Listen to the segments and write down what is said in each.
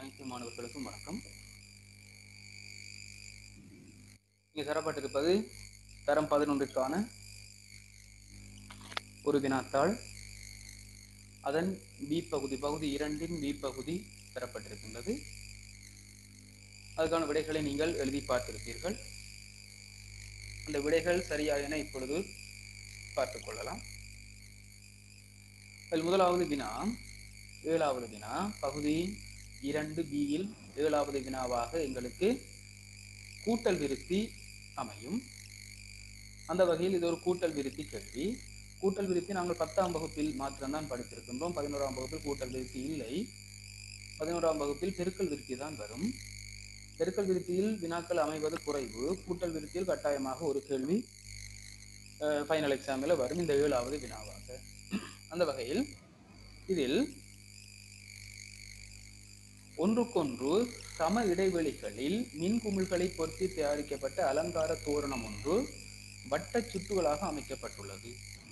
அனைத்து மாணவர்களுக்கும் வணக்கம் இங்கே தரப்பட்டிருப்பது தரம் பதினொன்றிற்கான ஒரு வினாத்தாள் அதன் பி பகுதி பகுதி இரண்டின் பி பகுதி தரப்பட்டிருக்கின்றது அதுக்கான விடைகளை நீங்கள் எழுதி பார்த்திருப்பீர்கள் அந்த விடைகள் சரியா என இப்பொழுது பார்த்துக் கொள்ளலாம் அதில் முதலாவது வினா ஏழாவது வினா பகுதி இரண்டு பியில் ஏழாவது வினாவாக எங்களுக்கு கூட்டல் விருத்தி அமையும் அந்த வகையில் இது ஒரு கூட்டல் விருத்தி கேள்வி கூட்டல் விருத்தி நாங்கள் பத்தாம் வகுப்பில் மாத்திரம்தான் படித்திருக்கின்றோம் பதினோராம் வகுப்பில் கூட்டல் விருத்தி இல்லை பதினோராம் வகுப்பில் பெருக்கல் விருத்தி தான் வரும் பெருக்கல் விருத்தியில் வினாக்கள் அமைவது குறைவு கூட்டல் விருத்தியில் கட்டாயமாக ஒரு கேள்வி ஃபைனல் எக்ஸாமில் வரும் இந்த ஏழாவது வினாவாக அந்த வகையில் இதில் ஒன்றுக்கொன்று சம இடைவெளிகளில் மின்குமிழ்களை பொருத்தி தயாரிக்கப்பட்ட அலங்கார தோரணம் ஒன்று வட்ட சுற்றுகளாக அமைக்கப்பட்டுள்ளது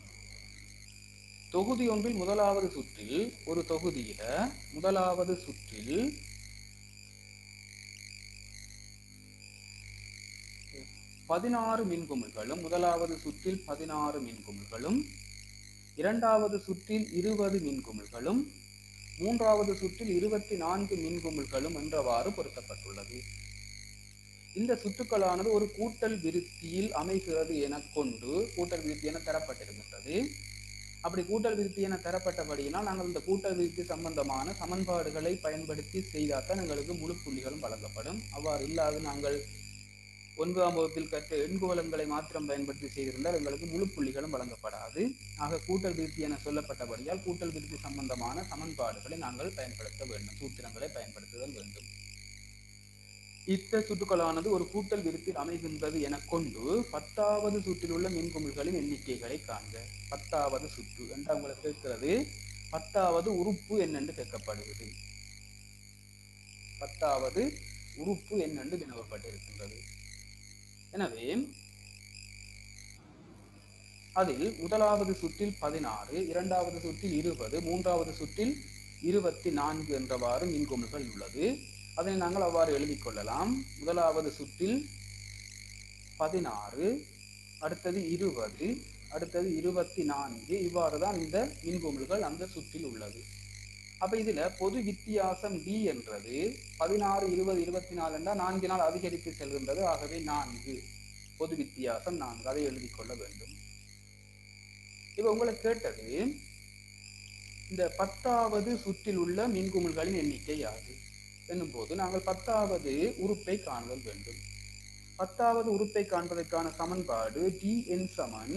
தொகுதி ஒன்றில் முதலாவது சுற்றில் ஒரு தொகுதியில முதலாவது சுற்றில் பதினாறு மின்குமிழ்களும் முதலாவது சுற்றில் பதினாறு மின்குமிழ்களும் இரண்டாவது சுற்றில் இருபது மின்குமிழ்களும் மூன்றாவது சுற்றில் இருபத்தி நான்கு மின்குமிழ்களும் என்றவாறு பொருத்தப்பட்டுள்ளது இந்த சுற்றுக்களானது ஒரு கூட்டல் விருத்தியில் அமைகிறது என கொண்டு கூட்டல் விருத்தி என தரப்பட்டிருக்கின்றது அப்படி கூட்டல் விருத்தி என தரப்பட்டபடியினால் நாங்கள் இந்த கூட்டல் விருத்தி சம்பந்தமான சமன்பாடுகளை பயன்படுத்தி செய்தால்தான் எங்களுக்கு முழு புள்ளிகளும் வழங்கப்படும் அவ்வாறு இல்லாது நாங்கள் ஒன்பதாம் வகுப்பில் கற்ற எண்கோலங்களை மாத்திரம் பயன்படுத்தி செய்திருந்தால் எங்களுக்கு முழு புள்ளிகளும் வழங்கப்படாது ஆக கூட்டல் விருத்தி என சொல்லப்பட்டபடியால் கூட்டல் விருத்தி சம்பந்தமான சமன்பாடுகளை நாங்கள் பயன்படுத்த வேண்டும் சூத்திரங்களை பயன்படுத்துதல் வேண்டும் இத்த சுற்றுக்களானது ஒரு கூட்டல் விருத்தில் அமைகின்றது என கொண்டு பத்தாவது சுற்றில் உள்ள மின்குமிழ்களின் எண்ணிக்கைகளை காண்க பத்தாவது சுற்று என்று உங்களுக்கு கேட்கிறது பத்தாவது உறுப்பு என்னென்று கேட்கப்படுகிறது பத்தாவது உறுப்பு என்னென்று வினவப்பட்டிருக்கின்றது எனவே அதில் முதலாவது சுற்றில் பதினாறு இரண்டாவது சுற்றில் இருபது மூன்றாவது சுற்றில் இருபத்தி நான்கு என்றவாறு மின்குமிழ்கள் உள்ளது அதனை நாங்கள் அவ்வாறு எழுதிக் கொள்ளலாம் முதலாவது சுற்றில் பதினாறு அடுத்தது இருபது அடுத்தது இருபத்தி நான்கு இவ்வாறு தான் இந்த மின்குமிழ்கள் அந்த சுற்றில் உள்ளது அப்ப இதுல பொது வித்தியாசம் டி என்றது பதினாறு இருபது இருபத்தி நாலு என்றால் நான்கினால் அதிகரித்து செல்கின்றது ஆகவே நான்கு பொது வித்தியாசம் நான்கு அதை எழுதிக் கொள்ள வேண்டும் இப்ப உங்களை கேட்டது இந்த பத்தாவது சுற்றில் உள்ள மின்குமிழ்களின் எண்ணிக்கை யாது என்னும் போது நாங்கள் பத்தாவது உறுப்பை காணுதல் வேண்டும் பத்தாவது உறுப்பை காண்பதற்கான சமன்பாடு டி என் சமன்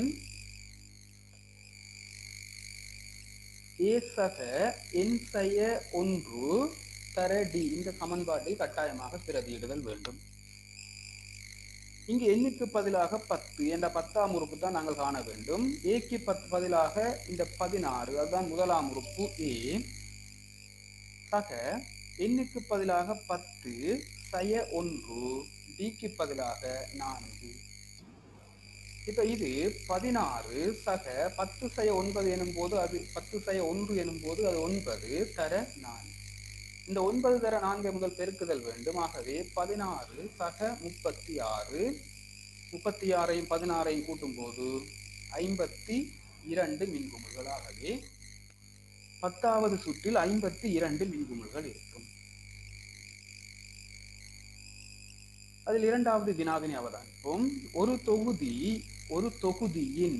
ஏசக என் செய்ய ஒன்று தர டி இந்த சமன்பாட்டை கட்டாயமாக பிரதியிடுதல் வேண்டும் இங்கு எண்ணுக்கு பதிலாக பத்து என்ற பத்தாம் உறுப்பு தான் நாங்கள் காண வேண்டும் ஏக்கு பத்து பதிலாக இந்த பதினாறு அதுதான் முதலாம் உறுப்பு ஏ சக எண்ணுக்கு பதிலாக பத்து சய ஒன்று டிக்கு பதிலாக நான்கு இப்ப இது பதினாறு சக பத்து சய ஒன்பது எனும் போது அது பத்து சய ஒன்று எனும் போது அது ஒன்பது தர நான்கு இந்த ஒன்பது தர நான்கை முதல் பெருக்குதல் வேண்டும் ஆகவே பதினாறு சக முப்பத்தி ஆறு முப்பத்தி ஆறையும் பதினாறையும் கூட்டும் போது ஐம்பத்தி இரண்டு மின்குமிழ்கள் ஆகவே பத்தாவது சுற்றில் ஐம்பத்தி இரண்டு மின்குமிழ்கள் இருக்கும் அதில் இரண்டாவது வினாவினை அவதானிப்போம் ஒரு தொகுதி ஒரு தொகுதியின்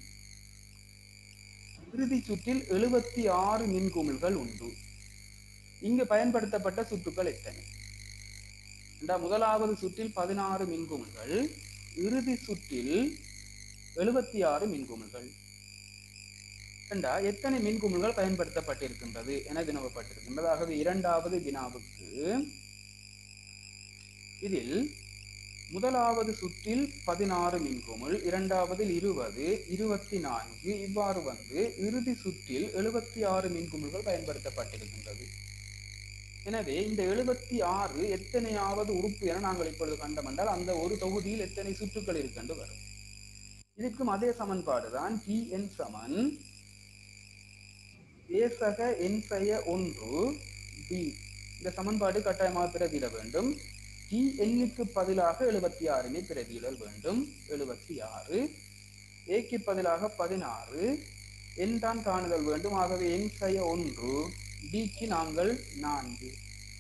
இறுதி சுற்றில் எழுபத்தி ஆறு மின்குமிழ்கள் உண்டு இங்கு பயன்படுத்தப்பட்ட சுற்றுக்கள் எத்தனை முதலாவது சுற்றில் பதினாறு மின்குமிழ்கள் இறுதி சுற்றில் எழுபத்தி ஆறு மின்குமிழ்கள் ரெண்டா எத்தனை மின்குமிழ்கள் பயன்படுத்தப்பட்டிருக்கின்றது என வினவப்பட்டிருக்கின்றது ஆகவே இரண்டாவது வினாவுக்கு இதில் முதலாவது சுற்றில் பதினாறு மின்குமிழ் இரண்டாவதில் இருபது இருபத்தி நான்கு இவ்வாறு வந்து இறுதி சுற்றில் எழுபத்தி ஆறு மின்குமிழ்கள் பயன்படுத்தப்பட்டிருக்கின்றது எனவே இந்த எழுபத்தி ஆறு எத்தனையாவது உறுப்பு என நாங்கள் இப்பொழுது கண்டோம் என்றால் அந்த ஒரு தொகுதியில் எத்தனை சுற்றுக்கள் இருக்கின்ற வரும் இதுக்கும் அதே சமன்பாடு தான் டி என் சமன் ஏசக என் செய்ய ஒன்று டி இந்த சமன்பாடு கட்டாயமாக பிரதியிட வேண்டும் டி எண்ணுக்கு பதிலாக எழுபத்தி ஆறினை பிரதியிடல் வேண்டும் எழுபத்தி ஆறு ஏக்கு பதிலாக பதினாறு எண் தான் காணுதல் வேண்டும் ஆகவே எண் செய்ய ஒன்று டிக்கு நாங்கள் நான்கு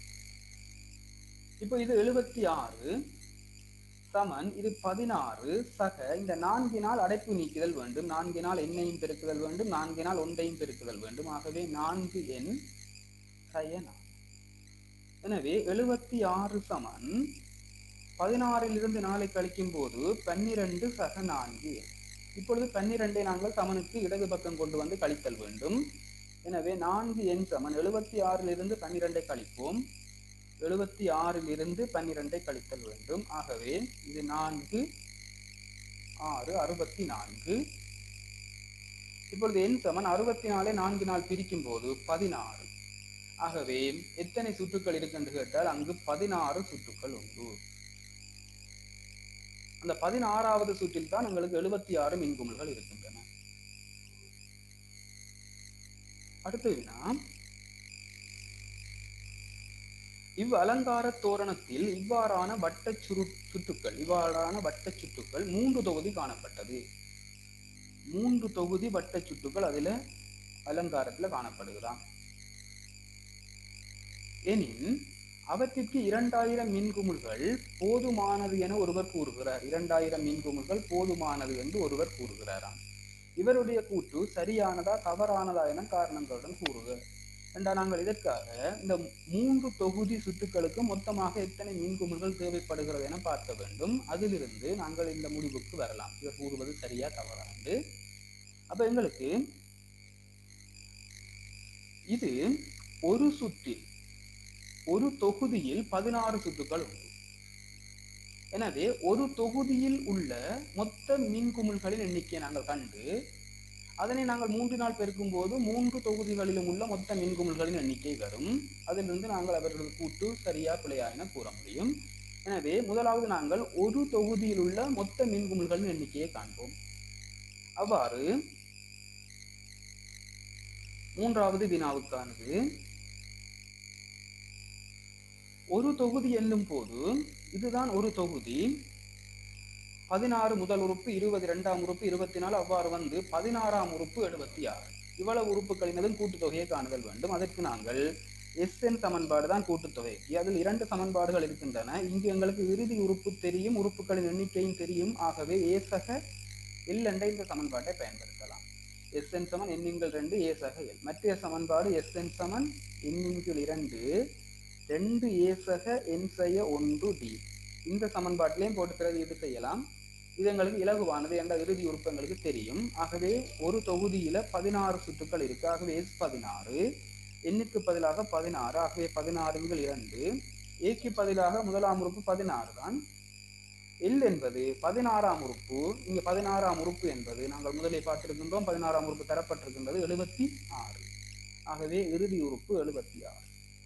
இப்போ இது எழுபத்தி ஆறு சமன் இது பதினாறு சக இந்த நான்கினால் அடைப்பு நீக்குதல் வேண்டும் நான்கினால் எண்ணையும் பெருக்குதல் வேண்டும் நான்கினால் ஒன்றையும் பெருக்குதல் வேண்டும் ஆகவே நான்கு எண் சய நான்கு எனவே எழுபத்தி ஆறு சமன் பதினாறிலிருந்து நாளை கழிக்கும் போது பன்னிரண்டு சக நான்கு இப்பொழுது பன்னிரெண்டை நாங்கள் சமனுக்கு இடது பக்கம் கொண்டு வந்து கழித்தல் வேண்டும் எனவே நான்கு எண் சமன் எழுபத்தி ஆறிலிருந்து பன்னிரெண்டை கழிப்போம் எழுபத்தி ஆறிலிருந்து பன்னிரெண்டை கழித்தல் வேண்டும் ஆகவே இது நான்கு ஆறு அறுபத்தி நான்கு இப்பொழுது எண் சமன் அறுபத்தி நாலை நான்கு நாள் பிரிக்கும் போது பதினாறு ஆகவே எத்தனை சுற்றுக்கள் இருக்கு என்று கேட்டால் அங்கு பதினாறு சுற்றுக்கள் உண்டு அந்த பதினாறாவது சுற்றில் தான் உங்களுக்கு எழுபத்தி ஆறு மின்குமிழ்கள் இருக்கின்றன அடுத்த வினா இவ் அலங்கார தோரணத்தில் இவ்வாறான வட்ட சுரு சுற்றுக்கள் இவ்வாறான வட்ட சுற்றுக்கள் மூன்று தொகுதி காணப்பட்டது மூன்று தொகுதி வட்ட சுற்றுக்கள் அதுல அலங்காரத்துல காணப்படுகிறான் எனின் அவற்றிற்கு இரண்டாயிரம் மின்குமிழ்கள் போதுமானது என ஒருவர் கூறுகிறார் இரண்டாயிரம் மின்குமிழ்கள் போதுமானது என்று ஒருவர் கூறுகிறாராம் இவருடைய கூற்று சரியானதா தவறானதா என காரணங்களுடன் கூறுக என்றா நாங்கள் இதற்காக இந்த மூன்று தொகுதி சுற்றுக்களுக்கு மொத்தமாக எத்தனை மின்குமிழ்கள் தேவைப்படுகிறது என பார்க்க வேண்டும் அதிலிருந்து நாங்கள் இந்த முடிவுக்கு வரலாம் இவர் கூறுவது சரியா தவறாண்டு அப்ப எங்களுக்கு இது ஒரு சுற்றில் ஒரு தொகுதியில் பதினாறு சுற்றுக்கள் உண்டு எனவே ஒரு தொகுதியில் உள்ள மொத்த மின்குமிழ்களின் எண்ணிக்கையை நாங்கள் கண்டு அதனை நாங்கள் மூன்று நாள் பெருக்கும் போது மூன்று தொகுதிகளிலும் உள்ள மொத்த மின்குமிழ்களின் எண்ணிக்கை வரும் அதிலிருந்து நாங்கள் அவர்களது கூட்டு சரியா பிழையா என கூற முடியும் எனவே முதலாவது நாங்கள் ஒரு தொகுதியில் உள்ள மொத்த மின்குமிழ்களின் எண்ணிக்கையை காண்போம் அவ்வாறு மூன்றாவது வினாவுக்கானது ஒரு தொகுதி என்னும் போது இதுதான் ஒரு தொகுதி பதினாறு முதல் உறுப்பு இருபது இரண்டாம் உறுப்பு இருபத்தி நாலு அவ்வாறு வந்து பதினாறாம் உறுப்பு எழுபத்தி ஆறு இவ்வளவு உறுப்புகளினதும் கூட்டுத்தொகையை காணுதல் வேண்டும் அதற்கு நாங்கள் எஸ்என் சமன்பாடு தான் கூட்டுத்தொகைக்கு அதில் இரண்டு சமன்பாடுகள் இருக்கின்றன இங்கு எங்களுக்கு இறுதி உறுப்பு தெரியும் உறுப்புகளின் எண்ணிக்கையும் தெரியும் ஆகவே ஏசக எல் என்ற இந்த சமன்பாட்டை பயன்படுத்தலாம் எஸ்என் சமன் எண்ணின்கள் ரெண்டு ஏசக எல் மற்ற சமன்பாடு எஸ்என் சமன் எண்ணின்கள் இரண்டு ரெண்டு ஏசக என் செய்ய ஒன்று டி இந்த சமன்பாட்டிலையும் போட்டு பிரதியீடு செய்யலாம் இது எங்களுக்கு இலகுவானது என்ற இறுதி உறுப்பு எங்களுக்கு தெரியும் ஆகவே ஒரு தொகுதியில பதினாறு சுற்றுக்கள் இருக்கு ஆகவே எஸ் பதினாறு எண்ணுக்கு பதிலாக பதினாறு ஆகவே பதினாறுங்கள் இரண்டு ஏக்கு பதிலாக முதலாம் உறுப்பு பதினாறு தான் எல் என்பது பதினாறாம் உறுப்பு இங்க பதினாறாம் உறுப்பு என்பது நாங்கள் முதலில் பார்த்திருக்கின்றோம் பதினாறாம் உறுப்பு தரப்பட்டிருக்கின்றது எழுபத்தி ஆறு ஆகவே இறுதி உறுப்பு எழுபத்தி ஆறு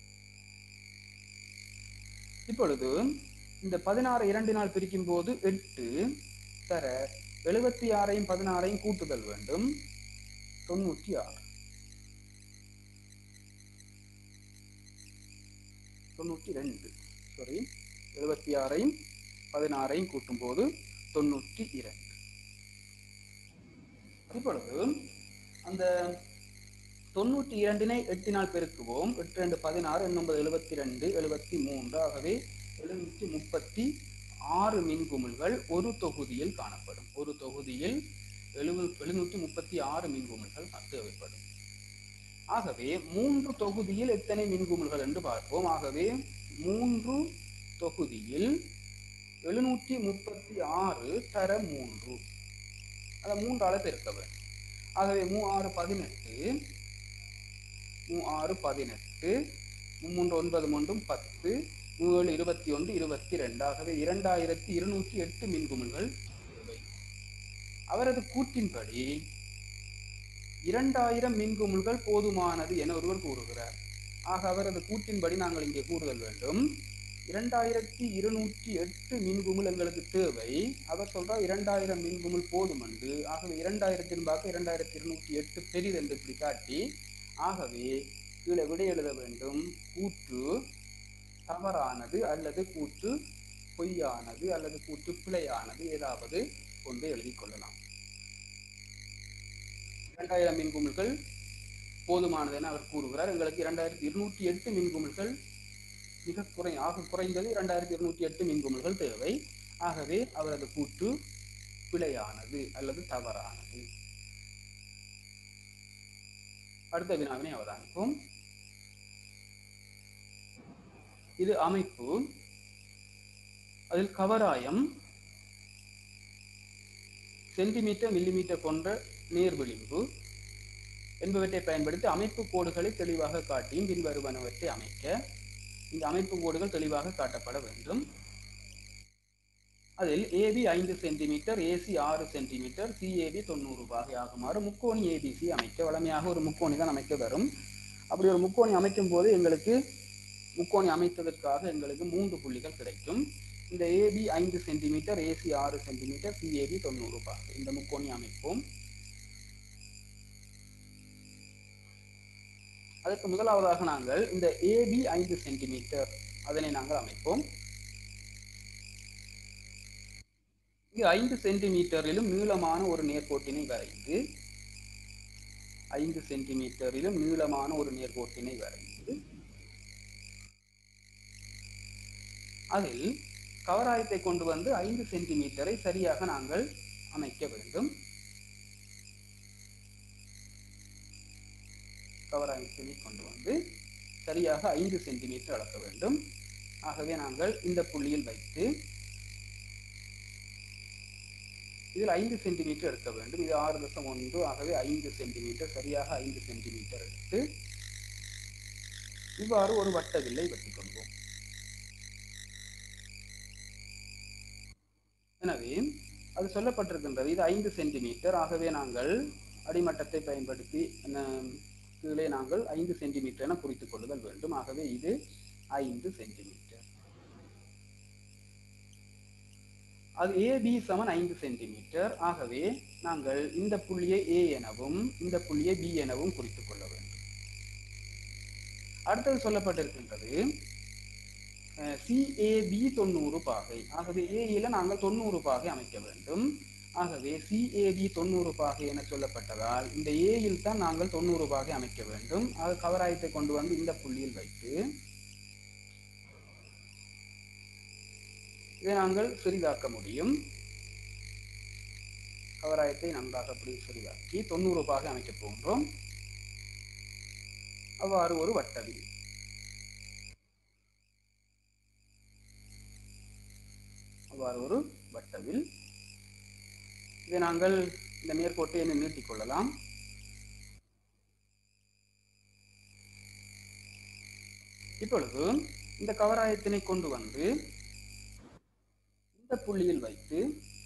இப்பொழுது இந்த பதினாறு இரண்டு நாள் பிரிக்கும் போது எட்டு தர எழுபத்தி ஆறையும் பதினாறையும் கூட்டுதல் வேண்டும் தொண்ணூற்றி ஆறு தொண்ணூற்றி ரெண்டு சாரி எழுபத்தி ஆறையும் பதினாறையும் கூட்டும் போது தொண்ணூற்றி இரண்டு இப்பொழுது அந்த தொண்ணூற்றி இரண்டினை எட்டினால் பெருக்குவோம் எட்டு ரெண்டு பதினாறு எண்ணொன்பது எழுபத்தி ரெண்டு எழுபத்தி மூன்று ஆகவே எழுநூற்றி முப்பத்தி ஆறு மின்குமிழ்கள் ஒரு தொகுதியில் காணப்படும் ஒரு தொகுதியில் எழுபது எழுநூற்றி முப்பத்தி ஆறு மின்குமிழ்கள் தேவைப்படும் ஆகவே மூன்று தொகுதியில் எத்தனை மின்குமிழ்கள் என்று பார்ப்போம் ஆகவே மூன்று தொகுதியில் எழுநூற்றி முப்பத்தி ஆறு தர மூன்று அதை மூன்றால பெருக்க வேண்டும் ஆகவே மூ ஆறு பதினெட்டு மூ ஆறு பதினெட்டு மூன்று ஒன்பது மூன்றும் பத்து மூணு இருபத்தி ஒன்று இருபத்தி ரெண்டு ஆகவே இரண்டாயிரத்தி இருநூற்றி எட்டு மின்குமிழ்கள் தேவை அவரது கூற்றின்படி இரண்டாயிரம் மின்குமிழ்கள் போதுமானது என ஒருவர் கூறுகிறார் ஆக அவரது கூற்றின்படி நாங்கள் இங்கே கூறுதல் வேண்டும் இரண்டாயிரத்தி இருநூற்றி எட்டு மின்குமிழ் எங்களுக்கு தேவை அவர் சொல்றார் இரண்டாயிரம் மின்குமிழ் போதும் என்று ஆகவே இரண்டாயிரத்தின் பார்க்க இரண்டாயிரத்தி இருநூற்றி எட்டு பெரிது என்று இப்படி காட்டி ஆகவே கீழே விடை எழுத வேண்டும் கூற்று தவறானது அல்லது கூற்று பொய்யானது அல்லது கூற்று பிழையானது ஏதாவது கொண்டு எழுதிக் கொள்ளலாம் இரண்டாயிரம் மின்குமிழ்கள் போதுமானது என அவர் கூறுகிறார் எங்களுக்கு இரண்டாயிரத்தி இருநூற்றி எட்டு மின்குமிழ்கள் மிக குறை ஆக குறைந்தது இரண்டாயிரத்தி இருநூற்றி எட்டு மின்குமிழ்கள் தேவை ஆகவே அவரது கூற்று பிழையானது அல்லது தவறானது அடுத்த வினாவினை அவதானிப்போம் இது அமைப்பு அதில் கவராயம் சென்டிமீட்டர் மில்லிமீட்டர் போன்ற நேர் விளிம்பு என்பவற்றை பயன்படுத்தி அமைப்பு கோடுகளை தெளிவாக காட்டியும் பின்வருவனவற்றை அமைக்க இந்த அமைப்பு கோடுகள் தெளிவாக காட்டப்பட வேண்டும் அதில் ஏபி ஐந்து சென்டிமீட்டர் ஏசி ஆறு சென்டிமீட்டர் சிஏபி தொண்ணூறு பாகை ஆகுமாறு முக்கோணி ஏபிசி அமைக்க வளமையாக ஒரு முக்கோணி தான் அமைக்க வரும் அப்படி ஒரு முக்கோணி அமைக்கும் போது எங்களுக்கு முக்கோணி அமைத்ததற்காக எங்களுக்கு மூன்று புள்ளிகள் கிடைக்கும் இந்த ஏபி ஐந்து சென்டிமீட்டர் ஏசி ஆறு சென்டிமீட்டர் சிஏபி தொண்ணூறு பாகை இந்த முக்கோணி அமைப்போம் அதற்கு முதலாவதாக நாங்கள் இந்த ஏபி ஐந்து சென்டிமீட்டர் அதனை நாங்கள் அமைப்போம் இங்கு ஐந்து சென்டிமீட்டரிலும் நீளமான ஒரு நேர்கோட்டினை வரைந்து ஐந்து சென்டிமீட்டரிலும் நீளமான ஒரு நேர்கோட்டினை வரைந்து அதில் கவராயத்தை கொண்டு வந்து ஐந்து சென்டிமீட்டரை சரியாக நாங்கள் அமைக்க வேண்டும் கவராயத்தினை கொண்டு வந்து சரியாக ஐந்து சென்டிமீட்டர் அளக்க வேண்டும் ஆகவே நாங்கள் இந்த புள்ளியில் வைத்து இதில் ஐந்து சென்டிமீட்டர் எடுக்க வேண்டும் இது ஆறு தசம் ஒன்று ஆகவே ஐந்து சென்டிமீட்டர் சரியாக ஐந்து சென்டிமீட்டர் எடுத்து இவ்வாறு ஒரு வட்ட வில்லை வெட்டிக் கொள்வோம் எனவே அது சொல்லப்பட்டிருக்கின்றது இது ஐந்து சென்டிமீட்டர் ஆகவே நாங்கள் அடிமட்டத்தை பயன்படுத்தி கீழே நாங்கள் ஐந்து சென்டிமீட்டர் என குறித்துக் கொள்ளுதல் வேண்டும் ஆகவே இது ஐந்து சென்டிமீட்டர் அது ஏபி சமன் ஐந்து சென்டிமீட்டர் ஆகவே நாங்கள் இந்த புள்ளியை ஏ எனவும் இந்த புள்ளியை பி எனவும் குறித்துக் கொள்ள வேண்டும் அடுத்தது சொல்லப்பட்டிருக்கின்றது சிஏபி தொண்ணூறு பாகை ஆகவே ஏயில நாங்கள் தொண்ணூறு பாகை அமைக்க வேண்டும் ஆகவே சிஏபி தொண்ணூறு பாகை என சொல்லப்பட்டதால் இந்த ஏயில் தான் நாங்கள் தொண்ணூறு பாகை அமைக்க வேண்டும் அது கவராயத்தை கொண்டு வந்து இந்த புள்ளியில் வைத்து இதை நாங்கள் சிறிதாக்க முடியும் கவராயத்தை நன்றாக அப்படி சிறிதாக்கி தொண்ணூறு பாகை அமைக்கப் போன்றோம் அவ்வாறு ஒரு வட்டவில் அவ்வாறு ஒரு வட்டவில் இதை நாங்கள் இந்த நேர்கோட்டை என்ன நீட்டிக் கொள்ளலாம் இப்பொழுது இந்த கவராயத்தினை கொண்டு வந்து இந்த புள்ளியில் வைத்து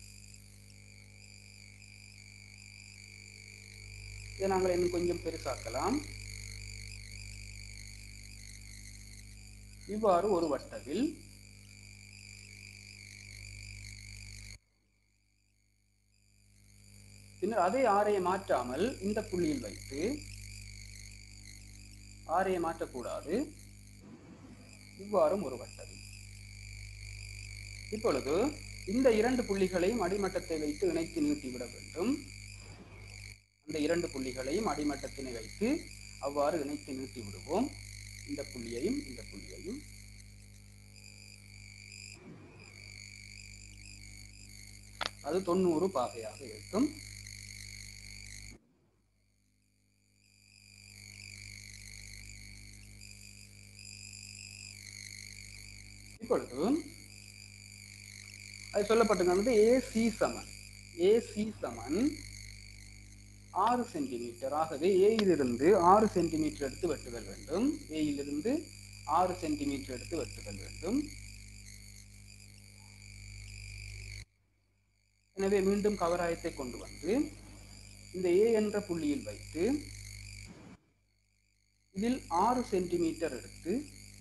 இதை நாங்கள் இன்னும் கொஞ்சம் பெருசாக்கலாம் இவ்வாறு ஒரு வட்டவில் பின்னர் அதே ஆரையை மாற்றாமல் இந்த புள்ளியில் வைத்து ஆரையை மாற்றக்கூடாது இவ்வாறும் ஒரு வட்டவில் இப்பொழுது இந்த இரண்டு புள்ளிகளையும் அடிமட்டத்தை வைத்து இணைத்து நீட்டிவிட வேண்டும் அந்த இரண்டு புள்ளிகளையும் அடிமட்டத்தினை வைத்து அவ்வாறு இணைத்து நீட்டி விடுவோம் இந்த புள்ளியையும் இந்த புள்ளியையும் அது தொண்ணூறு பாகையாக இருக்கும் இப்பொழுது அது சொல்லப்பட்டிருக்கிறது ஏசி சமன் ஏசி சமன் ஆறு சென்டிமீட்டர் ஆகவே ஏயிலிருந்து ஆறு சென்டிமீட்டர் எடுத்து வெட்டுதல் வேண்டும் ஏயிலிருந்து ஆறு சென்டிமீட்டர் எடுத்து வெட்டுதல் வேண்டும் எனவே மீண்டும் கவராயத்தை கொண்டு வந்து இந்த ஏ என்ற புள்ளியில் வைத்து இதில் ஆறு சென்டிமீட்டர் எடுத்து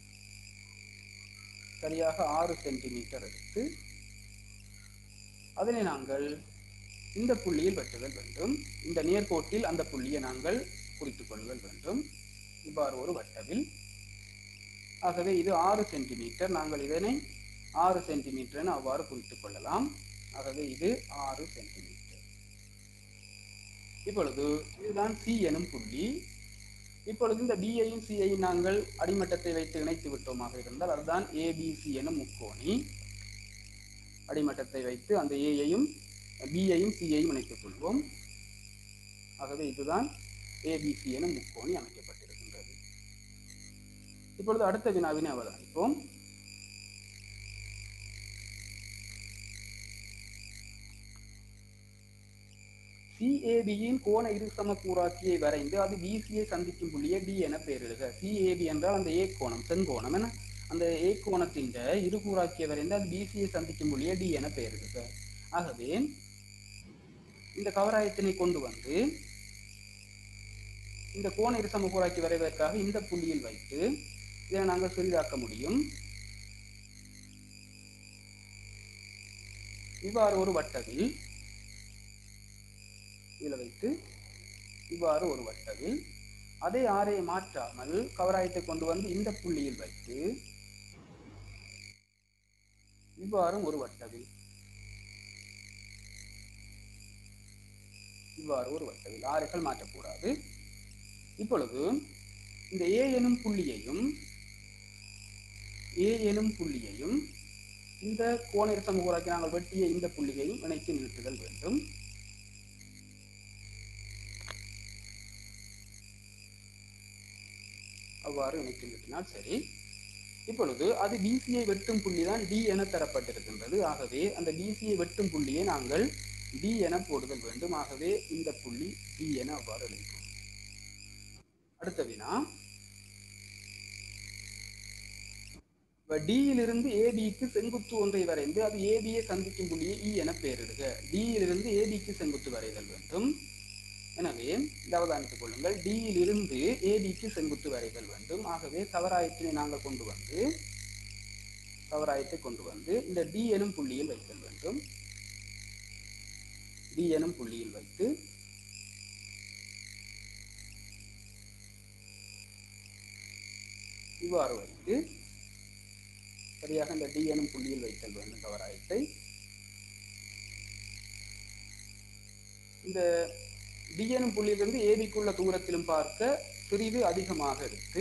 சரியாக ஆறு சென்டிமீட்டர் எடுத்து அதனை நாங்கள் இந்த புள்ளியில் வெட்டுதல் வேண்டும் இந்த நேர்கோட்டில் அந்த புள்ளியை நாங்கள் குறித்துக் கொள்ளுதல் வேண்டும் இவ்வாறு ஒரு வட்டவில் ஆகவே இது ஆறு சென்டிமீட்டர் நாங்கள் இதனை ஆறு சென்டிமீட்டர் என அவ்வாறு குறித்துக் கொள்ளலாம் ஆகவே இது ஆறு சென்டிமீட்டர் இப்பொழுது இதுதான் சி எனும் புள்ளி இப்பொழுது இந்த பியையும் சியையும் நாங்கள் அடிமட்டத்தை வைத்து இணைத்து விட்டோமாக இருந்தால் அதுதான் ஏபிசி எனும் முக்கோணி அடிமட்டத்தை வைத்து அந்த ஏயையும் பியையும் சியையும் இணைத்துக் கொள்வோம் ஆகவே இதுதான் ஏபிசி எனும் முக்கோணி அமைக்கப்பட்டிருக்கின்றது இப்பொழுது அடுத்த வினாவினை அவதானிப்போம் சிஏபியின் கோண இருசமக்கூறாக்கியை வரைந்து அது பிசியை சந்திக்கும் புள்ளியை டி என பெயரிடுக சிஏபி என்றால் அந்த ஏ கோணம் செங்கோணம் என அந்த ஏ கோணத்தின் இருகூறாக்கியை வரைந்து அது பிசியை சந்திக்கும் புள்ளியை டி என பெயரிடுக ஆகவே இந்த கவராயத்தினை கொண்டு வந்து இந்த கோண இருசமக்கூறாக்கி வரைவதற்காக இந்த புள்ளியில் வைத்து இதை நாங்கள் சிறிதாக்க முடியும் இவ்வாறு ஒரு வட்டவில் இதில் வைத்து இவ்வாறு ஒரு வட்டவில் அதே ஆரையை மாற்றாமல் கவராயத்தை கொண்டு வந்து இந்த புள்ளியில் வைத்து இவ்வாறும் ஒரு வட்டவில் இவ்வாறு ஒரு வட்டவில் ஆரைகள் மாற்றக்கூடாது இப்பொழுது இந்த ஏ எனும் புள்ளியையும் ஏ எனும் புள்ளியையும் இந்த கோண சமூகராக்கி நாங்கள் வெட்டிய இந்த புள்ளியையும் இணைத்து நிறுத்துதல் வேண்டும் அவ்வாறு இணைத்து நிறுத்தினால் சரி இப்பொழுது அது பிசியை வெட்டும் புள்ளி தான் டி என தரப்பட்டிருக்கின்றது ஆகவே அந்த பிசியை வெட்டும் புள்ளியை நாங்கள் டி என போடுதல் வேண்டும் ஆகவே இந்த புள்ளி டி என அவ்வாறு எழுதிக்கொள்வோம் அடுத்த வினா டியிலிருந்து ஏபிக்கு செங்குத்து ஒன்றை வரைந்து அது ஏபியை சந்திக்கும் புள்ளியை இ என பெயரிடுக டியிலிருந்து ஏபிக்கு செங்குத்து வரைதல் வேண்டும் எனவே இதை அவதானித்துக் கொள்ளுங்கள் டியிலிருந்து ஏபிக்கு செங்குத்து வரைதல் வேண்டும் ஆகவே கவராயத்தினை நாங்கள் கொண்டு வந்து கவராயத்தை கொண்டு வந்து இந்த டி எனும் புள்ளியில் வைத்தல் வேண்டும் டி எனும் புள்ளியில் வைத்து இவ்வாறு வைத்து சரியாக இந்த டி எனும் புள்ளியில் வைத்தல் வேண்டும் கவராயத்தை இந்த டி எனும் புள்ளியிலிருந்து ஏபிக்குள்ள தூரத்திலும் பார்க்க சிறிது அதிகமாக எடுத்து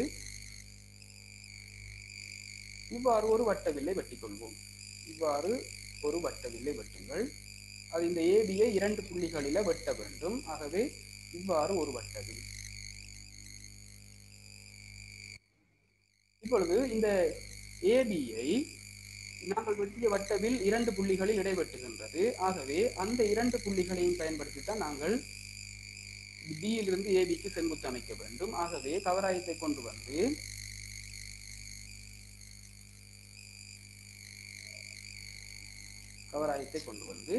இவ்வாறு ஒரு வட்டவில்லை வெட்டிக் கொள்வோம் இவ்வாறு ஒரு வட்டவில்லை வெட்டுங்கள் அது இந்த ஏபியை இரண்டு புள்ளிகளில வெட்ட வேண்டும் ஆகவே இவ்வாறு ஒரு வட்டவில் இப்பொழுது இந்த ஏபியை நாங்கள் வெட்டிய வட்டவில் இரண்டு புள்ளிகளில் இடைவெட்டுகின்றது ஆகவே அந்த இரண்டு புள்ளிகளையும் பயன்படுத்தித்தான் நாங்கள் டியிலிருந்து ஏபிக்கு செங்குத்து அமைக்க வேண்டும் ஆகவே கவராயத்தை கொண்டு வந்து கவராயத்தை கொண்டு வந்து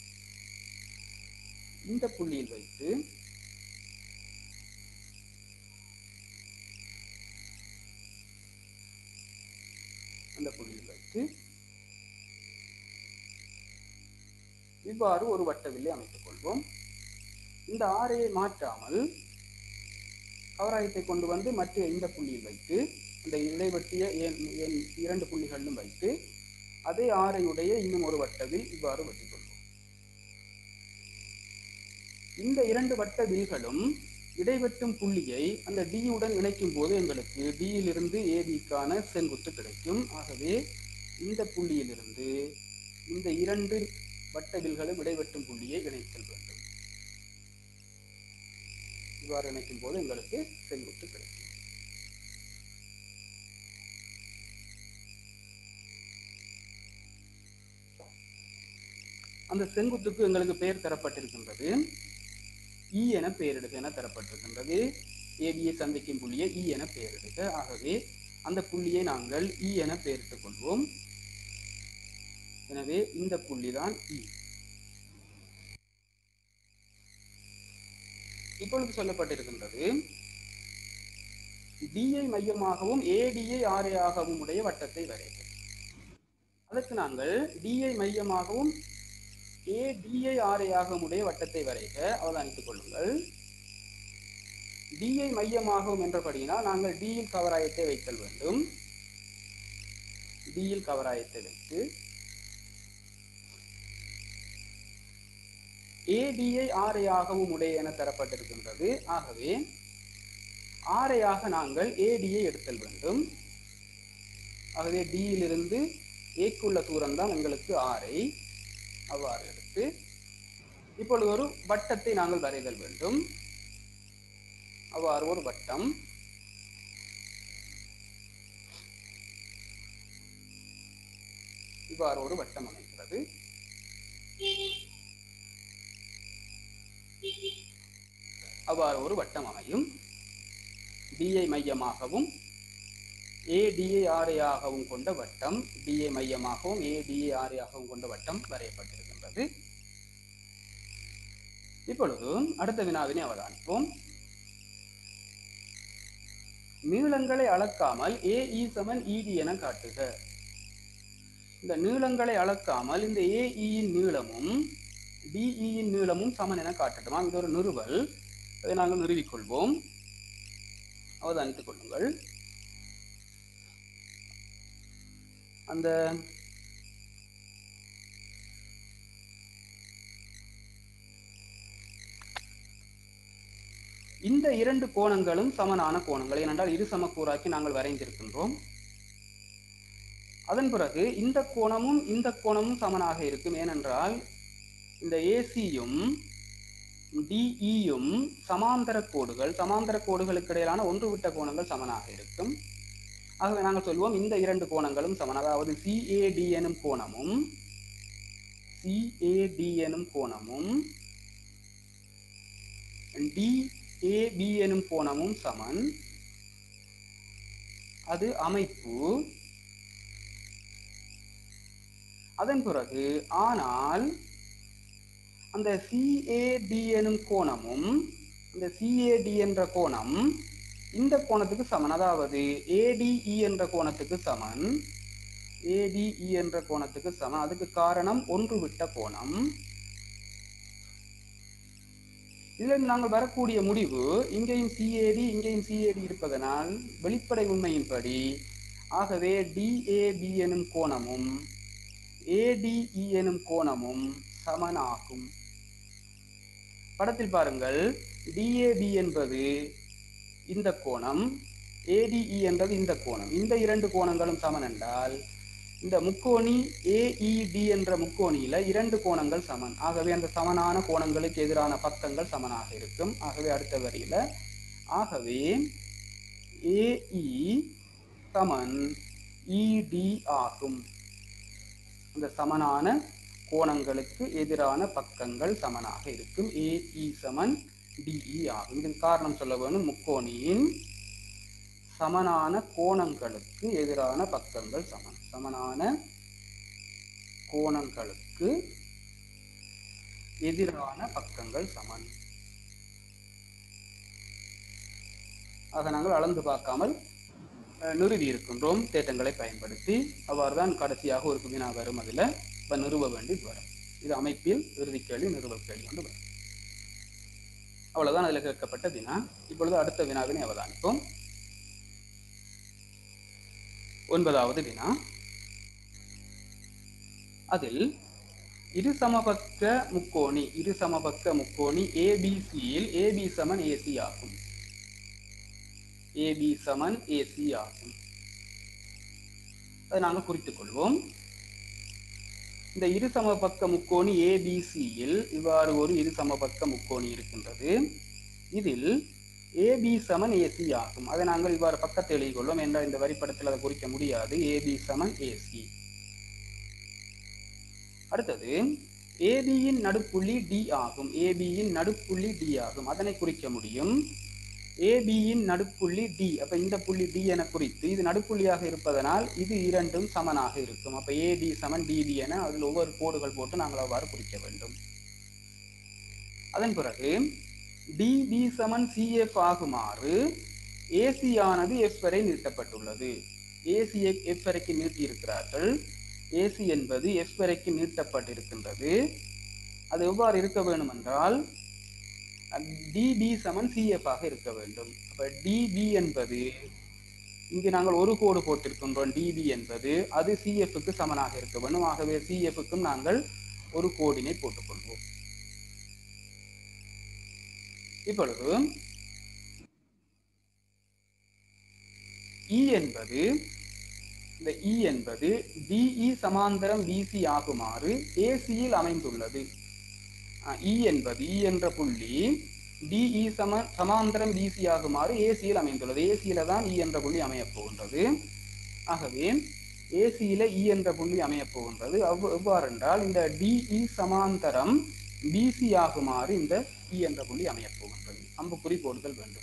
இந்த புள்ளியில் வைத்து அந்த புள்ளியில் வைத்து இவ்வாறு ஒரு வட்டவில்லை அமைத்துக் கொள்வோம் இந்த ஆரையை மாற்றாமல் கவராயத்தை கொண்டு வந்து மற்ற இந்த புள்ளியில் வைத்து இந்த இடைவெட்டிய எண் எண் இரண்டு புள்ளிகளிலும் வைத்து அதே ஆரையுடைய இன்னும் ஒரு வட்டவில் இவ்வாறு வெட்டிக் கொள்வோம் இந்த இரண்டு வட்ட வில்களும் இடைவெட்டும் புள்ளியை அந்த D உடன் இணைக்கும் போது எங்களுக்கு D யிலிருந்து ஏபிக்கான செங்குத்து கிடைக்கும் ஆகவே இந்த புள்ளியிலிருந்து இந்த இரண்டு வட்ட வில்களும் இடைவெட்டும் புள்ளியை இணைத்தல் வேண்டும் இவ்வாறு இணைக்கும் போது எங்களுக்கு செங்குத்து கிடைக்கும் அந்த செங்குத்துக்கு எங்களுக்கு பெயர் தரப்பட்டிருக்கின்றது இ என பெயரிடுக என தரப்பட்டிருக்கின்றது ஏபியை சந்திக்கும் புள்ளியை இ என பெயரிடுக ஆகவே அந்த புள்ளியை நாங்கள் இ என பெயரிட்டுக் கொள்வோம் எனவே இந்த புள்ளிதான் இ இப்பொழுது சொல்லப்பட்டிருக்கின்றது டியை மையமாகவும் ஏடியை ஆரையாகவும் உடைய வட்டத்தை வரைக அதற்கு நாங்கள் டியை மையமாகவும் ஏடிஐ ஆரையாகவும் உடைய வட்டத்தை வரைக அவதானித்துக் கொள்ளுங்கள் டிஐ மையமாகவும் என்றபடியினால் நாங்கள் டியில் கவராயத்தை வைத்தல் வேண்டும் டியில் கவராயத்தை வைத்து ஏடியை ஆரையாகவும் உடைய என தரப்பட்டிருக்கின்றது ஆகவே ஆரையாக நாங்கள் ஏடியை எடுத்தல் வேண்டும் ஆகவே டியிலிருந்து ஏக்குள்ள தூரம் தான் எங்களுக்கு ஆரை அவ்வாறு எடுத்து இப்பொழுது ஒரு வட்டத்தை நாங்கள் வரைதல் வேண்டும் அவ்வாறு ஒரு வட்டம் இவ்வாறு ஒரு வட்டம் அமைகிறது அவ்வாறு ஒரு வட்டம் அமையும் டிஐ மையமாகவும் ஏடிஏ ஆரையாகவும் கொண்ட வட்டம் டிஏ மையமாகவும் ஏடிஏ ஆரையாகவும் கொண்ட வட்டம் வரையப்பட்டிருக்கின்றது இப்பொழுது அடுத்த வினாவினை அவதானிப்போம் நீளங்களை அளக்காமல் ஏஇ சமன் இடி என காட்டுக இந்த நீளங்களை அளக்காமல் இந்த ஏஇயின் நீளமும் டிஇயின் நீளமும் சமன் என காட்டட்டுமா இது ஒரு நிறுவல் அதை நாங்கள் நிறுவிக்கொள்வோம் அவதானித்துக் கொள்ளுங்கள் அந்த இந்த இரண்டு கோணங்களும் சமனான கோணங்கள் ஏனென்றால் இரு சமக்கூறாக்கி நாங்கள் வரைந்திருக்கின்றோம் அதன் பிறகு இந்த கோணமும் இந்த கோணமும் சமனாக இருக்கும் ஏனென்றால் இந்த ஏசியும் டிஇயும் சமாந்தர கோடுகள் சமாந்தர கோடுகளுக்கு இடையிலான ஒன்று விட்ட கோணங்கள் சமனாக இருக்கும் ஆகவே நாங்கள் சொல்வோம் இந்த இரண்டு கோணங்களும் சமன் அதாவது சிஏடி எனும் கோணமும் சிஏடி எனும் கோணமும் டிஏபி எனும் கோணமும் சமன் அது அமைப்பு அதன் பிறகு ஆனால் அந்த சிஏடி எனும் கோணமும் இந்த சிஏடி என்ற கோணம் இந்த கோணத்துக்கு சமன் அதாவது ஏடிஇ என்ற கோணத்துக்கு சமன் ஏடிஇ என்ற கோணத்துக்கு சமன் அதுக்கு காரணம் ஒன்று விட்ட கோணம் இதுல நாங்கள் வரக்கூடிய முடிவு இங்கேயும் சிஏடி இங்கேயும் சிஏடி இருப்பதனால் வெளிப்படை உண்மையின்படி ஆகவே டிஏபி எனும் கோணமும் ஏடிஇ எனும் கோணமும் சமனாகும் படத்தில் பாருங்கள் டிஏபி என்பது இந்த கோணம் ஏடிஇ என்றது இந்த கோணம் இந்த இரண்டு கோணங்களும் சமன் என்றால் இந்த முக்கோணி ஏஇடி என்ற முக்கோணியில இரண்டு கோணங்கள் சமன் ஆகவே அந்த சமனான கோணங்களுக்கு எதிரான பக்கங்கள் சமனாக இருக்கும் ஆகவே அடுத்த வரியில ஆகவே ஏஇ சமன் இடி ஆகும் இந்த சமனான கோணங்களுக்கு எதிரான பக்கங்கள் சமனாக இருக்கும் ஏஇ சமன் டிஇ ஆகும் இதன் காரணம் சொல்ல வேணும் முக்கோணியின் சமனான கோணங்களுக்கு எதிரான பக்கங்கள் சமன் சமனான கோணங்களுக்கு எதிரான பக்கங்கள் சமன் ஆக நாங்கள் அளந்து பார்க்காமல் அஹ், நிறுவி இருக்கின்றோம் தேட்டங்களை பயன்படுத்தி அவ்வாறுதான் கடைசியாக ஒரு வினா வரும் அதில் இப்போ நிறுவ வேண்டியது வரும் இது அமைப்பில் இறுதி கேள்வி நிறுவல் கேள்வி வந்து வரும் அவ்வளவுதான் அதில் கேட்கப்பட்ட வினா இப்பொழுது அடுத்த வினாவினை அவதானிப்போம் ஒன்பதாவது வினா அதில் இரு சமபக்க முக்கோணி இரு சமபக்க முக்கோணி ஏபிசியில் ஏபி சமன் ஏசி ஆகும் ஏபி சமன் ஏசி ஆகும் அதை நாங்கள் குறித்துக் கொள்வோம் இந்த இரு சமபக்க முக்கோணி ஏபிசியில் இவ்வாறு ஒரு இரு சமபக்க முக்கோணி இருக்கின்றது இதில் ஏபி சமன் ஏசி ஆகும் அதை நாங்கள் இவ்வாறு பக்கத்தில் எழுதிக் கொள்வோம் என்றால் இந்த வரிப்படத்தில் அதை குறிக்க முடியாது ஏபி சமன் ஏசி அடுத்தது ஏபியின் நடுப்புள்ளி டி ஆகும் ஏபியின் நடுப்புள்ளி டி ஆகும் அதனை குறிக்க முடியும் ஏபியின் நடுப்புள்ளி டி அப்ப இந்த புள்ளி டி என குறித்து இது நடுப்புள்ளியாக இருப்பதனால் இது இரண்டும் சமனாக இருக்கும் அப்ப ஏடி சமன் டிபி என அதில் ஒவ்வொரு கோடுகள் போட்டு நாங்கள் அவ்வாறு குறிக்க வேண்டும் அதன் பிறகு டிபி சமன் சிஎஃப் ஆகுமாறு ஏசி ஆனது எஃப் வரை நீட்டப்பட்டுள்ளது ஏசி எஃப் வரைக்கு நீட்டி இருக்கிறார்கள் ஏசி என்பது எஃப் வரைக்கு நீட்டப்பட்டிருக்கின்றது அது எவ்வாறு இருக்க வேண்டும் என்றால் டிபி சமன் சிஎஃப் ஆக இருக்க வேண்டும் அப்ப டிபி என்பது இங்கு நாங்கள் ஒரு கோடு போட்டிருக்கின்றோம் டிபி என்பது அது சிஎஃப்க்கு சமனாக இருக்க வேண்டும் ஆகவே சிஎஃப்க்கும் நாங்கள் ஒரு கோடினை போட்டுக்கொள்வோம் இப்பொழுது இ என்பது இந்த இ என்பது டிஇ சமாந்தரம் பிசி ஆகுமாறு ஏசியில் அமைந்துள்ளது இ என்பது இ என்ற புள்ளி டிஇ சம சமாந்தரம் பிசி ஆகுமாறு ஏசியில் அமைந்துள்ளது ஏசியில தான் இ என்ற புள்ளி அமையப் போகின்றது ஆகவே ஏசியில இ என்ற புள்ளி அமையப் போகின்றது அவ்வ எவ்வாறு என்றால் இந்த டிஇ சமாந்தரம் பிசி ஆகுமாறு இந்த இ என்ற புள்ளி அமையப் போகின்றது அம்புக்குறி போடுதல் வேண்டும்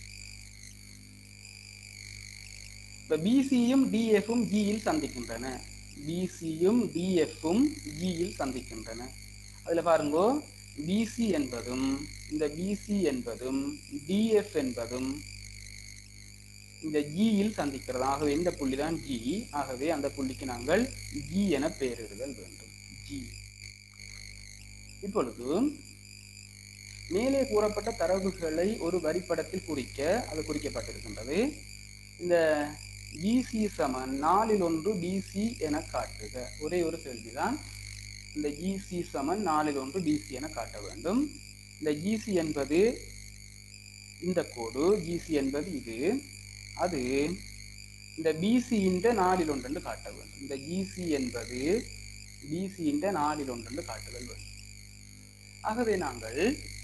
இப்ப பிசியும் டிஎஃப்பும் ஜியில் சந்திக்கின்றன பிசியும் டிஎஃப்பும் ஜியில் சந்திக்கின்றன அதுல பாருங்க பிசி என்பதும் இந்த பிசி என்பதும் டிஎஃப் என்பதும் இந்த ஜியில் சந்திக்கிறது ஆகவே இந்த புள்ளி தான் ஜி ஆகவே அந்த புள்ளிக்கு நாங்கள் ஜி என பெயரிடுதல் வேண்டும் ஜி இப்பொழுது மேலே கூறப்பட்ட தரவுகளை ஒரு வரிப்படத்தில் குறிக்க அது குறிக்கப்பட்டிருக்கின்றது இந்த பிசி சமன் நாலில் ஒன்று பிசி என காட்டுக ஒரே ஒரு கேள்விதான் இந்த ஜிசி சமன் நாலில் ஒன்று பிசி என காட்ட வேண்டும் இந்த ஜிசி என்பது இந்த கோடு ஜிசி என்பது இது அது இந்த பிசி இந்த நாலில் ஒன்று என்று காட்ட வேண்டும் இந்த ஜிசி என்பது பிசி இந்த நாலில் ஒன்று என்று காட்டுதல் வேண்டும் ஆகவே நாங்கள்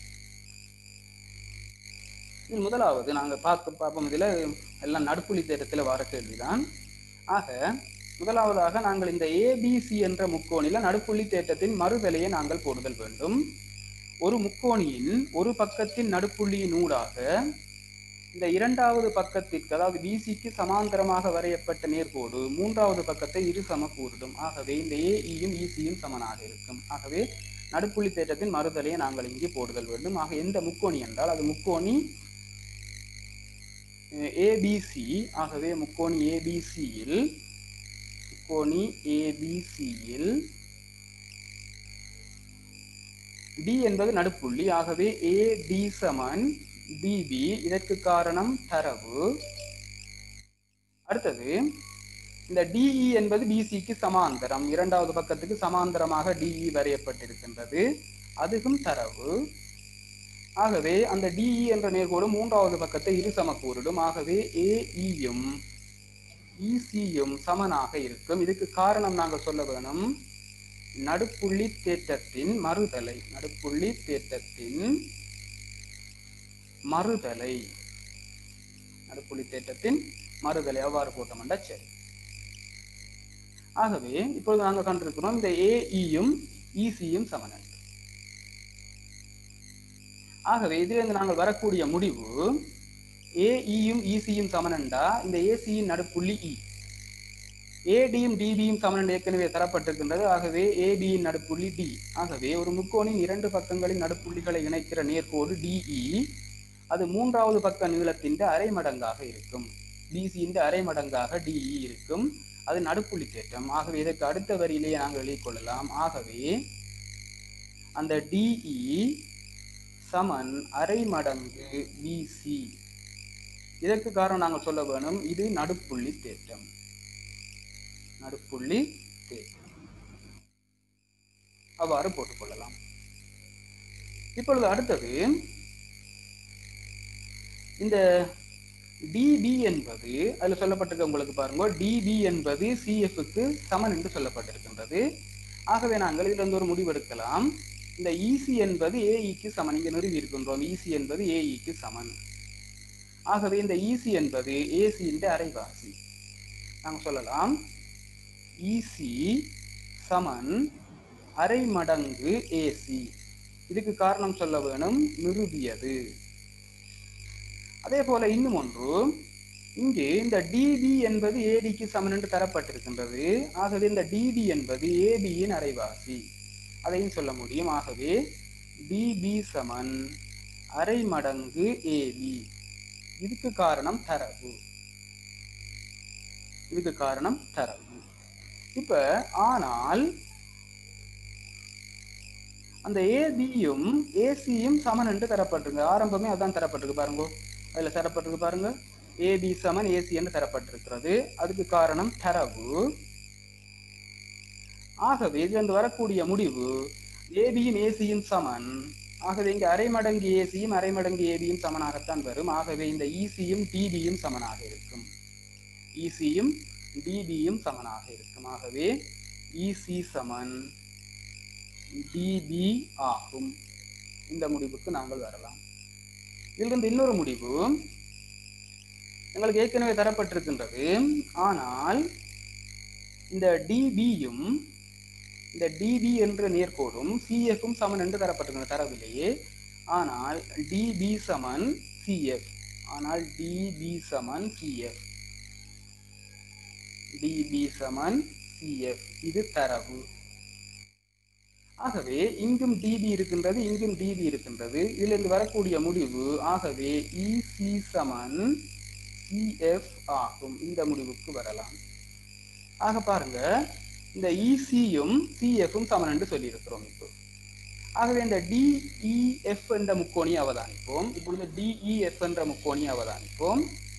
இதில் முதலாவது நாங்கள் பார்க்க பார்ப்போம் இதில் எல்லாம் நடுப்புள்ளி தேட்டத்தில் வர கேள்விதான் ஆக முதலாவதாக நாங்கள் இந்த ஏபிசி என்ற முக்கோணில நடுப்புள்ளி தேட்டத்தின் மறுதலையை நாங்கள் போடுதல் வேண்டும் ஒரு முக்கோணியின் ஒரு பக்கத்தின் நடுப்புள்ளியின் ஊடாக இந்த இரண்டாவது பக்கத்திற்கு அதாவது பிசிக்கு சமாந்தரமாக வரையப்பட்ட நேர்கோடு மூன்றாவது பக்கத்தை இரு சம கூறிடும் ஆகவே இந்த ஏஇயும் இசியும் சமனாக இருக்கும் ஆகவே நடுப்புள்ளி தேட்டத்தின் மறுதலையை நாங்கள் இங்கே போடுதல் வேண்டும் ஆக எந்த முக்கோணி என்றால் அது முக்கோணி ஏபிசி ஆகவே முக்கோணி ஏபிசியில் முக்கோணி ஏபிசியில் டி என்பது நடுப்புள்ளி ஆகவே ஏ டி சமன் டிபி இதற்கு காரணம் தரவு அடுத்தது இந்த டிஇ என்பது பிசிக்கு சமாந்தரம் இரண்டாவது பக்கத்துக்கு சமாந்தரமாக டிஇ வரையப்பட்டிருக்கின்றது அதுவும் தரவு ஆகவே அந்த டிஇ என்ற நேர்கோடு மூன்றாவது பக்கத்தை இரு சமக்கூறிடும் ஆகவே ஏஇயும் இசியும் சமனாக இருக்கும் இதுக்கு காரணம் நாங்கள் சொல்ல வேணும் நடுப்புள்ளி தேற்றத்தின் மறுதலை நடுப்புள்ளி தேற்றத்தின் மறுதலை நடுப்புள்ளி தேற்றத்தின் மறுதலை எவ்வாறு போட்டோம்டா சரி ஆகவே இப்பொழுது நாங்கள் கண்டிருக்கிறோம் இந்த ஏஇயும் இசியும் சமன் ஆகவே இதிலிருந்து நாங்கள் வரக்கூடிய முடிவு ஏஇயும் இசியும் சமனண்டா இந்த ஏசியின் நடுப்புள்ளி இ ஏடியும் டிபியும் சமன் ஏற்கனவே தரப்பட்டிருக்கின்றது ஆகவே ஏபியின் நடுப்புள்ளி டி ஆகவே ஒரு முக்கோணின் இரண்டு பக்கங்களின் நடுப்புள்ளிகளை இணைக்கிற நேர்கோடு டிஇ அது மூன்றாவது பக்க நீளத்தின் அரை மடங்காக இருக்கும் பிசியின் அரை மடங்காக டிஇ இருக்கும் அது நடுப்புள்ளி தேற்றம் ஆகவே இதற்கு அடுத்த வரியிலேயே நாங்கள் எழுதிக் கொள்ளலாம் ஆகவே அந்த டிஇ சமன் அரை மடங்கு பிசி இதற்கு காரணம் நாங்கள் சொல்ல வேணும் இது நடுப்புள்ளி தேற்றம் நடுப்புள்ளி தேற்றம் அவ்வாறு போட்டுக்கொள்ளலாம் இப்பொழுது அடுத்தது இந்த டிபி என்பது அதுல சொல்லப்பட்டிருக்க உங்களுக்கு பாருங்க டிபி என்பது சிஎஃப்க்கு சமன் என்று சொல்லப்பட்டிருக்கின்றது ஆகவே நாங்கள் இதுல இருந்து ஒரு முடிவெடுக்கலாம் இந்த இசி என்பது ஏஇக்கு சமன் இங்க நிறுவி இருக்கின்றோம் இசி என்பது ஏஇக்கு சமன் ஆகவே இந்த இசி என்பது ஏசியின் அரைவாசி நாங்க சொல்லலாம் இசி சமன் அரை மடங்கு ஏசி இதுக்கு காரணம் சொல்ல வேணும் நிறுவியது அதே போல இன்னும் ஒன்று இங்கே இந்த டிபி என்பது ஏடிக்கு சமன் என்று தரப்பட்டிருக்கின்றது ஆகவே இந்த டிபி என்பது ஏபியின் அரைவாசி அதையும் சொல்ல முடியும் ஆகவே டிபி சமன் அரை மடங்கு ஏபி இதுக்கு காரணம் தரவு இதுக்கு காரணம் தரவு இப்ப ஆனால் அந்த ஏபியும் ஏசியும் சமன் என்று தரப்பட்டிருக்கு ஆரம்பமே அதான் தரப்பட்டிருக்கு பாருங்க அதுல தரப்பட்டிருக்கு பாருங்க ஏபி சமன் ஏசி என்று தரப்பட்டிருக்கிறது அதுக்கு காரணம் தரவு ஆகவே இதிலிருந்து வரக்கூடிய முடிவு ஏபியும் ஏசியும் சமன் ஆகவே இங்கு அரை மடங்கு ஏசியும் அரை மடங்கு ஏபியும் சமனாகத்தான் வரும் ஆகவே இந்த ஈசியும் டிபியும் சமனாக இருக்கும் ஈசியும் டிபியும் சமனாக இருக்கும் ஆகவே இசி சமன் டிபி ஆகும் இந்த முடிவுக்கு நாங்கள் வரலாம் இதிலிருந்து இன்னொரு முடிவு எங்களுக்கு ஏற்கனவே தரப்பட்டிருக்கின்றது ஆனால் இந்த டிபியும் இந்த டிபி என்ற நேர்கோடும் சிஎஃப்பும் சமன் என்று தரப்பட்டிருக்கிற தரவிலேயே ஆனால் டிபி சமன் சிஎஃப் ஆனால் டிபி சமன் சிஎஃப் டிபி சமன் சிஎஃப் இது தரவு ஆகவே இங்கும் டிபி இருக்கின்றது இங்கும் டிபி இருக்கின்றது இதிலிருந்து வரக்கூடிய முடிவு ஆகவே இசி சமன் சிஎஃப் ஆகும் இந்த முடிவுக்கு வரலாம் ஆக பாருங்க இந்த இசியும் சிஎஃப்பும் சமன் என்று சொல்லியிருக்கிறோம் இப்போ ஆகவே இந்த டிஇஎஃப் என்ற முக்கோணியை அவதானிப்போம் இப்பொழுது டிஇஎஃப் என்ற முக்கோணியை அவதானிப்போம்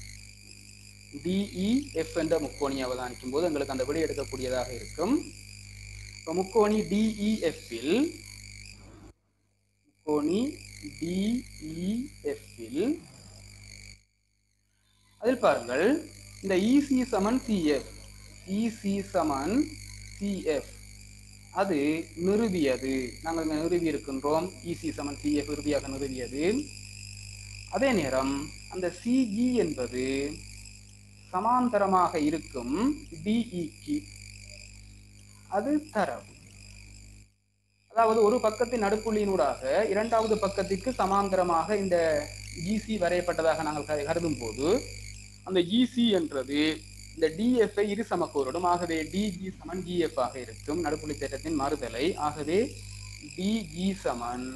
டிஇஎஃப் என்ற முக்கோணியை அவதானிக்கும் போது எங்களுக்கு அந்த விடை எடுக்கக்கூடியதாக இருக்கும் இப்போ முக்கோணி டிஇஎஃப்பில் முக்கோணி டிஇஎஃப்பில் அதில் பாருங்கள் இந்த இசி சமன் சிஎஃப் இசி சமன் சிஎஃப் அது நிறுவியது நாங்கள் இங்க நிறுவி இருக்கின்றோம் இசி சமன் சிஎஃப் இறுதியாக நிறுவியது அதே நேரம் அந்த சிஜி என்பது சமாந்தரமாக இருக்கும் டிஇக்கு அது தரவு அதாவது ஒரு பக்கத்தின் நடுப்புள்ளியினூடாக இரண்டாவது பக்கத்திற்கு சமாந்தரமாக இந்த ஜிசி வரையப்பட்டதாக நாங்கள் கரு- கருதும் போது அந்த ஜிசி என்றது இந்த டிஎஃப் இரு சமக்கூறுடும் ஆகவே டிஜி சமன் ஜிஎஃப் ஆக இருக்கும் நடுப்புள்ளி தேற்றத்தின் மறுதலை ஆகவே டிஜி சமன்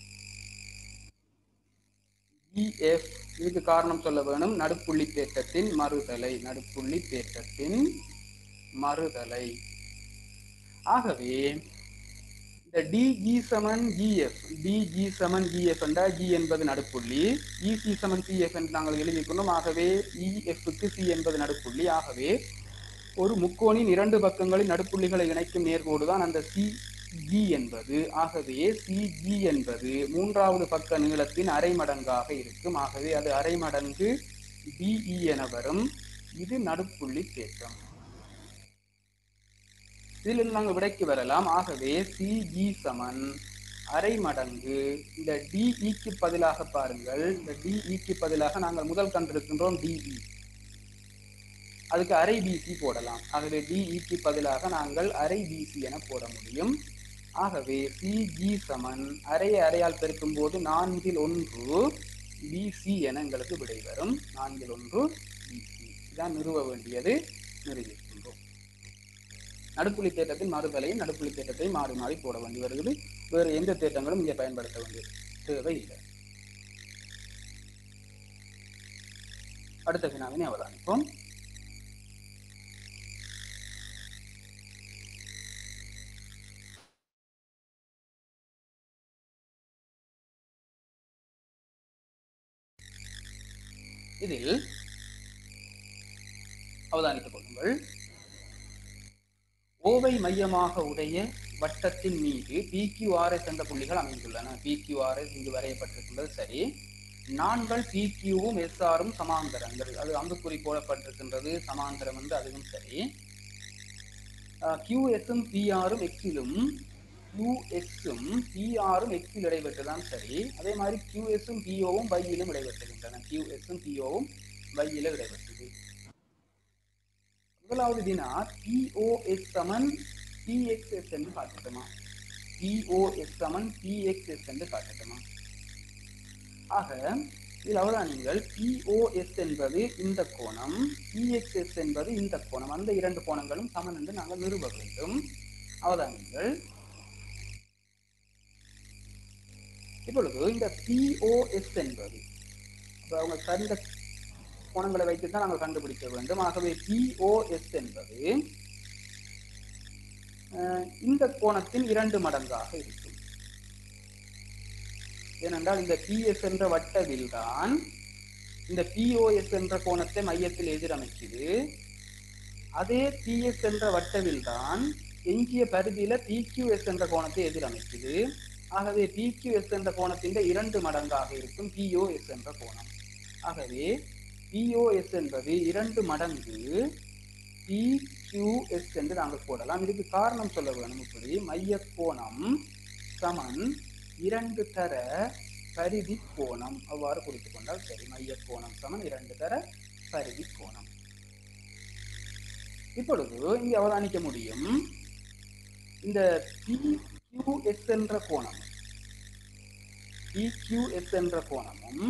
ஜிஎஃப் இதுக்கு காரணம் சொல்ல வேணும் நடுப்புள்ளி தேற்றத்தின் மறுதலை நடுப்புள்ளி தேற்றத்தின் மறுதலை ஆகவே இந்த டிஜி சமன் ஜிஎஃப் டிஜி சமன் ஜிஎஃப் என்றால் ஜி என்பது நடுப்புள்ளி இசி சமன் சிஎஃப் என்று நாங்கள் எழுதிக்கொண்டோம் ஆகவே இஎஃப்க்கு சி என்பது நடுப்புள்ளி ஆகவே ஒரு முக்கோணின் இரண்டு பக்கங்களின் நடுப்புள்ளிகளை இணைக்கும் நேர்கோடு தான் அந்த சி ஜி என்பது ஆகவே சிஜி என்பது மூன்றாவது பக்க நீளத்தின் அரை மடங்காக இருக்கும் ஆகவே அது அரை மடங்கு டிஇ என வரும் இது நடுப்புள்ளி தேற்றம் இதில் நாங்கள் விடைக்கு வரலாம் ஆகவே சிஜி சமன் அரை மடங்கு இந்த டிஇக்கு பதிலாக பாருங்கள் இந்த டிஇக்கு பதிலாக நாங்கள் முதல் கண்டிருக்கின்றோம் டிஇ அதுக்கு அரை பிசி போடலாம் ஆகவே டிஇக்கு பதிலாக நாங்கள் அரை பிசி என போட முடியும் ஆகவே சிஜி சமன் அரை அரையால் பெருக்கும் போது நான்கில் ஒன்று பிசி என எங்களுக்கு விடை வரும் நான்கில் ஒன்று பிசி இதான் நிறுவ வேண்டியது நிறுவியிருக்கின்றோம் நடுப்புள்ளி தேட்டத்தின் மறுதலையும் நடுப்புள்ளி தேட்டத்தை மாறி மாறி போட வேண்டி வருகிறது வேறு எந்த தேட்டங்களும் இங்கே பயன்படுத்த வேண்டியது தேவை இல்லை அடுத்த வினாவினை அவதானிப்போம் இதில் அவதானித்துக் கொள்ளுங்கள் ஓவை மையமாக உடைய வட்டத்தின் மீது PQRS என்ற புள்ளிகள் அமைந்துள்ளன PQRS இங்கு வரையப்பட்டிருக்கின்றது சரி நான்கள் PQவும் SRம் சமாந்தரங்கள் அது அம்புக்குறி போடப்பட்டிருக்கின்றது சமாந்தரம் வந்து அதுவும் சரி அஹ் QSம் PRம் எக்ஸிலும் QXம் PRம் எக்ஸில் இடைபெற்றுதான் சரி அதே மாதிரி QSம் POவும் பையிலும் இடைபெற்றுகின்றன QSம் POவும் பையில இடைபெற்றது முதலாவது வினா POS சமன் PXS என்று காட்டட்டுமா POS சமன் PXS என்று காட்டட்டுமா ஆக இதில் அவதானியங்கள் POS என்பது இந்த கோணம் PXS என்பது இந்த கோணம் அந்த இரண்டு கோணங்களும் சமன் என்று நாங்கள் நிறுவ வேண்டும் அவதானியங்கள் இப்பொழுது இந்த POS என்பது அப்ப அவங்க தந்த கோணங்களை வைத்து தான் நாங்கள் கண்டுபிடிக்க வேண்டும் ஆகவே POS என்பது அஹ், இந்த கோணத்தின் இரண்டு மடங்காக இருக்கும் ஏனென்றால் இந்த PS என்ற வட்டவில் தான் இந்த பிஓஎஸ் என்ற கோணத்தை மையத்தில் எதிரமைக்குது அதே பிஎஸ் என்ற வட்டவில் தான் எஞ்சிய பரிதியில பிக்யூஎஸ் என்ற கோணத்தை எதிரமைக்குது ஆகவே பிக்யூஎஸ் என்ற கோணத்தின் இரண்டு மடங்காக இருக்கும் பிஓஎஸ் என்ற கோணம் ஆகவே பிஓஎஸ் என்பது இரண்டு மடங்கு பிக்யூஎஸ் என்று நாங்கள் போடலாம் இதுக்கு காரணம் சொல்ல வேணும் இப்படி மைய கோணம் சமன் இரண்டு தர பரிதி கோணம் அவ்வாறு குறித்துக் கொண்டால் சரி மைய கோணம் சமன் இரண்டு தர பரிதி கோணம் இப்பொழுது இங்கே அவதானிக்க முடியும் இந்த PQS என்ற கோணம் PQS என்ற கோணமும்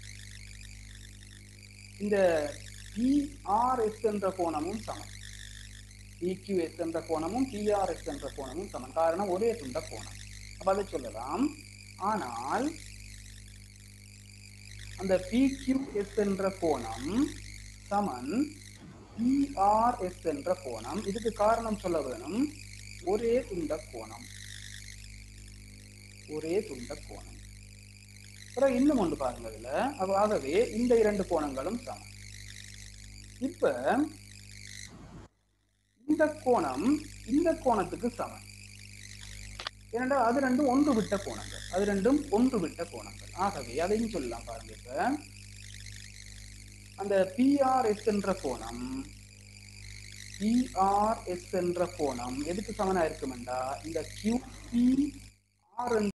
இந்த PRS என்ற கோணமும் சமம் PQS என்ற கோணமும் PRS என்ற கோணமும் சமம் காரணம் ஒரே துண்ட கோணம் அப்ப அதை சொல்லலாம் ஆனால் அந்த PQS என்ற கோணம் சமன் PRS என்ற கோணம் இதுக்கு காரணம் சொல்ல வேணும் ஒரே துண்ட கோணம் ஒரே துண்ட கோணம் அப்புறம் இன்னும் ஒன்று பாருங்க இதுல அப்ப ஆகவே இந்த இரண்டு கோணங்களும் சமம் இப்ப இந்த கோணம் இந்த கோணத்துக்கு சமம் ஏனென்றால் அது ரெண்டும் ஒன்று விட்ட கோணங்கள் அது ரெண்டும் ஒன்று விட்ட கோணங்கள் ஆகவே அதையும் சொல்லலாம் பாருங்க இப்ப அந்த பிஆர்எஸ் என்ற கோணம் பிஆர்எஸ் என்ற கோணம் எதுக்கு சமனா இருக்குமெண்டா இந்த கியூபி ஆர்